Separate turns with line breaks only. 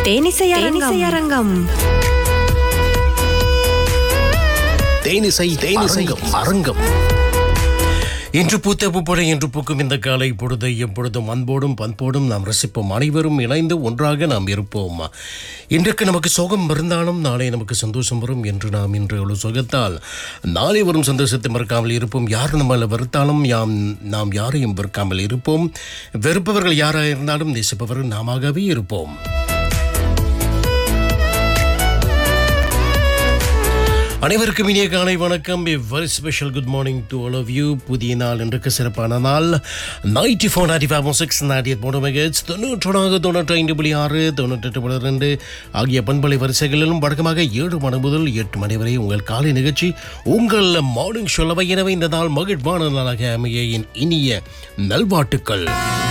தேனிசை அரங்கம்
தேனிசை தேனிசை அரங்கம் இன்று பூத்த பூப்படை என்று பூக்கும் இந்த காலை பொழுதை எப்பொழுதும் அன்போடும் பண்போடும் நாம் ரசிப்போம் அனைவரும் இணைந்து ஒன்றாக நாம் இருப்போம் இன்றைக்கு நமக்கு சோகம் இருந்தாலும் நாளை நமக்கு சந்தோஷம் வரும் என்று நாம் இன்று ஒரு சுகத்தால் நாளை வரும் சந்தோஷத்தை மறக்காமல் இருப்போம் யார் நம்மளை வெறுத்தாலும் யாம் நாம் யாரையும் வெறுக்காமல் இருப்போம் வெறுப்பவர்கள் யாராக இருந்தாலும் நேசிப்பவர்கள் நாமவே இருப்போம் அனைவருக்கும் இனிய காலை வணக்கம் very special good morning to all of you புதிய நாள் இன்றைக்கு சிறப்பான நாள் ninety four naught five six naught eight மூணு மெகட்ஸ் தொண்ணூற்றொடாக தொண்ணூற்றி ஐந்து புள்ளி ஆறு தொண்ணூற்றெட்டு புள்ளி ரெண்டு ஆகிய பண்பலை வரிசைகளிலும் வழக்கமாக ஏழு மணி முதல் எட்டு மணி வரை உங்கள் காலை நிகழ்ச்சி உங்கள் மார்னிங் சொல்லவை எனவே இந்த நாள் மகிழ்வான நாளாக அமைய என் இனிய நல்வாட்டுக்கள்